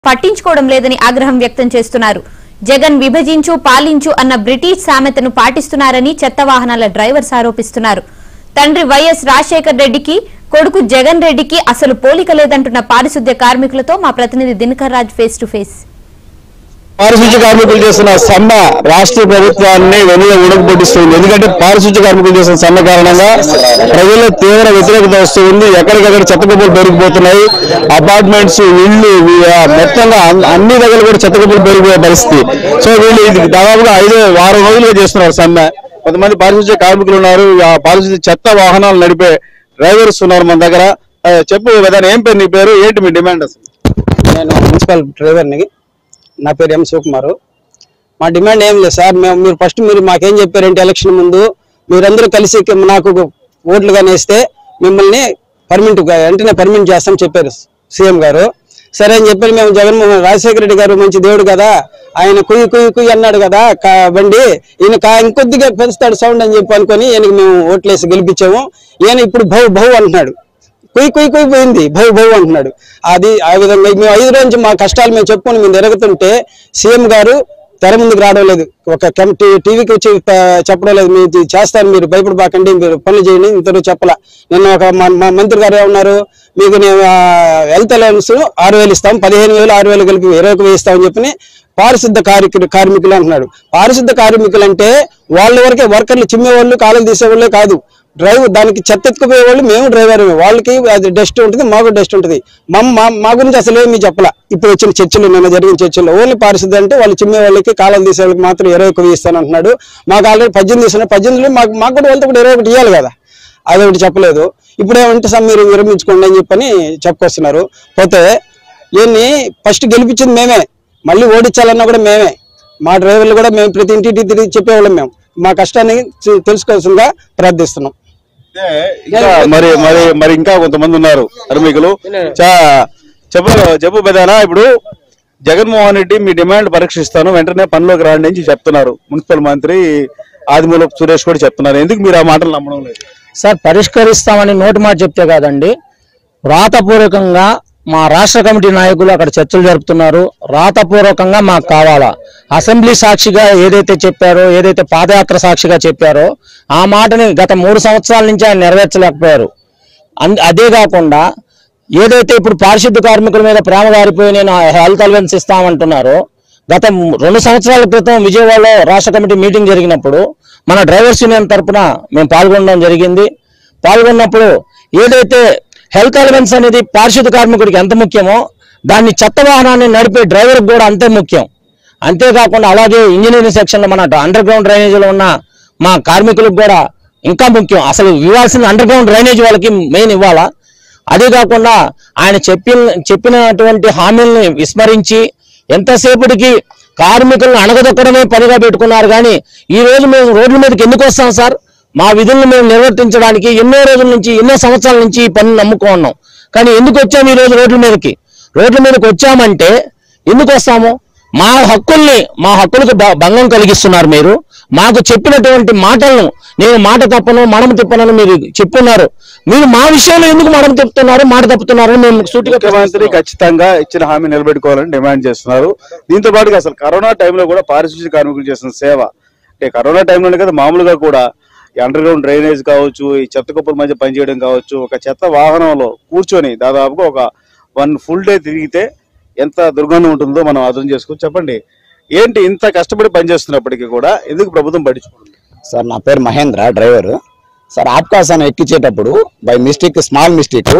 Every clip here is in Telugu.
పట్టించుకోవడం లేదని ఆగ్రహం వ్యక్తం చేస్తున్నారు జగన్ విభజించు పాలించు అన్న బ్రిటిష్ సామెతను పాటిస్తున్నారని చెత్త వాహనాల డ్రైవర్స్ ఆరోపిస్తున్నారు తండ్రి వైఎస్ రాజశేఖర్ రెడ్డికి కొడుకు జగన్ రెడ్డికి అసలు పోలిక లేదంటున్న పారిశుద్ధ్య కార్మికులతో మా ప్రతినిధి Dinakar Raj face to face పారిశుద్ధ్య కార్మికులు చేస్తున్న సమ్మె రాష్ట్ర ప్రభుత్వాన్ని వెనుక ఉడకబొట్టిస్తుంది ఎందుకంటే పారిశుద్ధ్య కార్మికులు చేస్తున్న సమ్మె కారణంగా ప్రజల్లో తీవ్ర వ్యతిరేకత వస్తుంది ఎక్కడికక్కడ చెత్త కుప్పలు పెరిగిపోతున్నాయి అపార్ట్మెంట్స్ ఇళ్ళు వీ- ఆ, మొత్తంగా అన్- అన్ని దగ్గర కూడా చెత్త కుప్పలు పెరిగిపోయే పరిస్థితి సో వీళ్ళు ఇది దాదాపుగా ఐదు వారం రోజులుగా చేస్తున్నారు సమ్మె కొంతమంది పారిశుద్ధ్య కార్మికులు ఉన్నారు ఆ పారిశుద్ధ్య చెత్త వాహనాలు నడిపే డ్రైవర్స్ ఉన్నారు మన దగ్గర ఆ, చెప్పు విధానం ఏం పేరు నీ పేరు ఏంటి మీ డిమాండ్ అసలు నేను మున్సిపల్ డ్రైవర్ని నా పేరు ఎం శివకుమారు మా డిమాండ్ ఏం లేదు సార్ మేము మీరు ఫస్ట్ మీరు మాకేం చెప్పారంటే ఎలక్షన్ ముందు మీరందరూ కలిసి నాకు ఓట్లు వేస్తే మిమ్మల్ని పర్మిట్ వెంటనే పర్మిట్ చేస్తాం చెప్పారు సీఎం గారు సరే అని చెప్పి మేము జగన్మోహన్ రాజశేఖర రెడ్డి గారు మంచి దేవుడు కదా ఆయన కుయ్యి కుయ్యి కుయ్యి అన్నాడు కదా కా- బండి ఈయన కా ఇంకొద్దిగా పెంచుతాడు సౌండ్ అని చెప్పి అనుకొని ఈయనకి మేము ఓట్లేసి గెలిపించాము ఈయన ఇప్పుడు భౌ భౌ అంటున్నాడు కుయ్ కుయ్ కుయ్ పోయింది భౌ భౌ అంటున్నాడు అది ఆ విధంగా మేము ఐదు రోజు నుంచి మా కష్టాలు మేము చెప్పుకొని మేము తిరుగుతుంటే సీఎం గారు తెర ముందుకు రావడం లేదు ఒక కెమ్- టీ- టీవీకి వచ్చి ప- చెప్పడం లేదు మీరు ఇది చేస్తారు మీరు భయపడబాకండి మీరు పనులు చేయండి ఇంతవరకు చెప్పలా నిన్న ఒక మా- మా మంత్రి గారు ఏమన్నారు మీకు నేను హెల్త్ అలవెన్స్ ఆరు వేలు ఇస్తాం పదిహేను వేలు ఆరు వేలు కలిపి ఇరవై ఒక వేలు ఇస్తామని చెప్పి పారిశుద్ధ కార్మికులు కార్మికులు అంటున్నాడు పారిశుద్ధ కార్మికులు అంటే వాళ్ళ వరకే వర్కర్లు చిమ్మేవాళ్ళు కాలం తీసేవాళ్ళే కాదు డ్రైవ్ దానికి చెత్త ఎత్తుకుపోయే వాళ్ళు మేము డ్రైవర్ వాళ్ళకి అది డస్ట్ ఉంటుంది మాకు డస్ట్ ఉంటుంది మా మా- మా గురించి అసలు ఏమీ చెప్పలా ఇప్పుడు వచ్చిన చర్చలు నిన్న జరిగిన చర్చలు ఓన్లీ పారిశుద్ధి అంటే వాళ్ళు చిమ్మే వాళ్ళకి కాలం తీసే వాళ్ళకి మాత్రం ఇరవై ఒకటి ఇస్తాను అంటున్నాడు మాకు ఆల్రెడీ పద్దెనిమిది ఇస్తున్నారు పద్దెనిమిదిలో మాకు మాకు కూడా వాళ్ళతో కూడా ఇరవై ఒకటి ఇవ్వాలి కదా అది ఒకటి చెప్పలేదు ఇప్పుడు ఏమంటే సార్ మీరు విరమించుకోండి అని చెప్పని చెప్పుకొస్తున్నారు పోతే ఈయన్ని ఫస్ట్ గెలిపించింది మేమే మళ్ళీ ఓడించాలన్నా కూడా మేమే మా డ్రైవర్లు కూడా మేము ప్రతి ఇంటికి తిరిగి చెప్పేవాళ్ళం మేము మా కష్టాన్ని తె- తెలుసుకోవాల్సిందిగా ప్రార్థిస్తున్నాం అంటే ఇంకా మరి మరి మరి ఇంకా కొంతమంది ఉన్నారు కార్మికులు చా చెప్పు చెప్పు పెదానా ఇప్పుడు జగన్మోహన్ రెడ్డి మీ డిమాండ్ పరీక్షిస్తాను వెంటనే పనిలోకి రాండి అని చెప్తున్నారు మున్సిపల్ మంత్రి ఆదిమూలపు సురేష్ కూడా చెప్తున్నారు ఎందుకు మీరు ఆ మాటలు నమ్మడం లేదు సార్ పరిష్కరిస్తామని నోటి మాట చెప్తే కాదండి రాతపూర్వకంగా మా రాష్ట్ర కమిటీ నాయకులు అక్కడ చర్చలు జరుపుతున్నారు రాతపూర్వకంగా మాకు కావాలా అసెంబ్లీ సాక్షిగా ఏదైతే చెప్పారో ఏదైతే పాదయాత్ర సాక్షిగా చెప్పారో ఆ మాటని గత మూడు సంవత్సరాల నుంచి ఆయన నెరవేర్చలేకపోయారు అన్- అదే కాకుండా ఏదైతే ఇప్పుడు పారిశుద్ధ కార్మికుల మీద ప్రేమ గారిపోయి నేను హెల్త్ అలవెన్స్ ఇస్తామంటున్నారో గత మ్- రెండు సంవత్సరాల క్రితం విజయవాడలో రాష్ట్ర కమిటీ మీటింగ్ జరిగినప్పుడు మన డ్రైవర్స్ యూనియన్ తరపున మేము పాల్గొనడం జరిగింది పాల్గొన్నప్పుడు ఏదైతే హెల్త్ అలవెన్స్ అనేది పారిశుద్ధ కార్మికుడికి ఎంత ముఖ్యమో దాన్ని చెత్త వాహనాన్ని నడిపే డ్రైవర్కి కూడా అంతే ముఖ్యం అంతేకాకుండా అలాగే ఇంజనీరింగ్ సెక్షన్లో మన అండర్ గ్రౌండ్ డ్రైనేజీలో ఉన్న మా కార్మికులకు కూడా ఇంకా ముఖ్యం అసలు ఇవ్వాల్సిన అండర్ గ్రౌండ్ డ్రైనేజ్ వాళ్ళకి మెయిన్ ఇవ్వాలా అదే కాకుండా ఆయన చెప్పిన చెప్పినటువంటి హామీల్ని విస్మరించి ఎంతసేపటికి కార్మికులను అణగదొక్కడమే పనిగా పెట్టుకున్నారు కానీ ఈ రోజు మేము రోడ్ల మీదకి ఎందుకు వస్తాం సార్ మా విధులను మేము నిర్వర్తించడానికి ఎన్నో రోజుల నుంచి ఎన్నో సంవత్సరాల నుంచి ఈ పని నమ్ముకున్నాం కానీ ఎందుకు వచ్చాము ఈ రోజు రోడ్ల మీదకి రోడ్ల మీదకి వచ్చామంటే ఎందుకు వస్తాము మా హక్కుల్ని మా హక్కులకు భ- భంగం కలిగిస్తున్నారు మీరు మాకు చెప్పినటువంటి మాటలను నేను మాట తప్పను మడమ తిప్పనని మీరు చెప్పున్నారు మీరు మా విషయంలో ఎందుకు మడమ తిప్పుతున్నారు మాట తప్పుతున్నారు అని మేము సూటిగా ముఖ్యమంత్రి ఖచ్చితంగా ఇచ్చిన హామీ నిలబెట్టుకోవాలని డిమాండ్ చేస్తున్నారు దీంతో పాటుగా అసలు కరోనా టైంలో కూడా పారిశుద్ధ్య కార్మికులు చేసిన సేవ అంటే కరోనా టైంలోనే కదా మామూలుగా కూడా ఈ అండర్ గ్రౌండ్ డ్రైనేజ్ కావచ్చు ఈ చెత్త కుప్పల మధ్య పనిచేయడం కావచ్చు ఒక చెత్త వాహనంలో కూర్చొని దాదాపుగా ఒక వన్ ఫుల్ డే తిరిగితే ఎంత దుర్గంధం ఉంటుందో మనం అర్థం చేసుకోవచ్చు చెప్పండి ఏంటి ఇంత కష్టపడి పనిచేస్తున్నప్పటికీ కూడా ఎందుకు ప్రభుత్వం పట్టించుకుంటుంది సార్ నా పేరు మహేంద్ర డ్రైవర్ సార్ ఆప్కాస్ అని ఎక్కించేటప్పుడు బై మిస్టేక్ స్మాల్ మిస్టేక్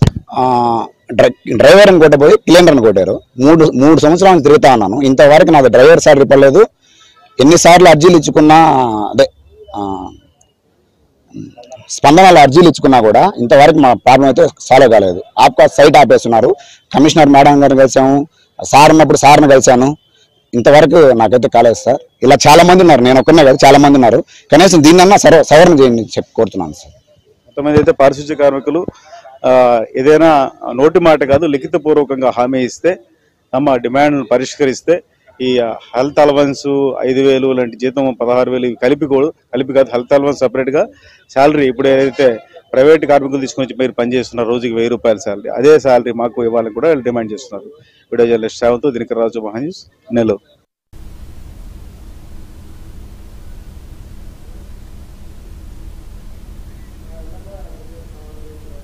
డ్రైవర్ని కొట్టబోయి క్లీనర్ని కొట్టారు మూడు మూడు సంవత్సరాల నుంచి తిరుగుతా ఉన్నాను ఇంతవరకు నాది డ్రైవర్ సార్ పడలేదు ఎన్నిసార్లు అర్జీలు ఇచ్చుకున్నా అదే ఆ, స్పందనలో అర్జీలు ఇచ్చుకున్నా కూడా ఇంతవరకు మా ప్రాబ్లం అయితే సాల్వ్ కాలేదు ఆప్కాస్ సైట్ ఆపేస్తున్నారు కమిషనర్ మేడం గారిని కలిసాము సార్ ఉన్నప్పుడు సార్ని కలిశాను ఇంతవరకు నాకైతే కాలేదు సార్ ఇలా చాలా మంది ఉన్నారు నేను ఒక్కనే కాదు చాలా మంది ఉన్నారు కనీసం దీన్నన్నా సర్వ సవరణ చేయండి చెప్పి కోరుతున్నాను సార్ కొంతమంది అయితే పారిశుద్ధ్య కార్మికులు ఆ, ఏదైనా నోటి మాట కాదు లిఖిత పూర్వకంగా హామీ ఇస్తే తమ డిమాండ్ పరిష్కరిస్తే ఈ హెల్త్ అలవెన్స్ ఐదు వేలు లాంటి జీతం పదహారు వేలు ఇవి కలిపి కూడా కలిపి కాదు హెల్త్ అలవెన్స్ సపరేట్ గా శాలరీ ఇప్పుడు ఏదైతే ప్రైవేట్ కార్మికులు తీసుకొని వచ్చి మీరు పనిచేస్తున్నారు రోజుకి వెయ్యి రూపాయల శాలరీ అదే శాలరీ మాకు ఇవ్వాలని కూడా వీళ్ళు డిమాండ్ చేస్తున్నారు వీడియో జర్నలిస్ట్ శ్రావంత్ దినకర్ రాజు మహాన్యూస్ నెల్లూరు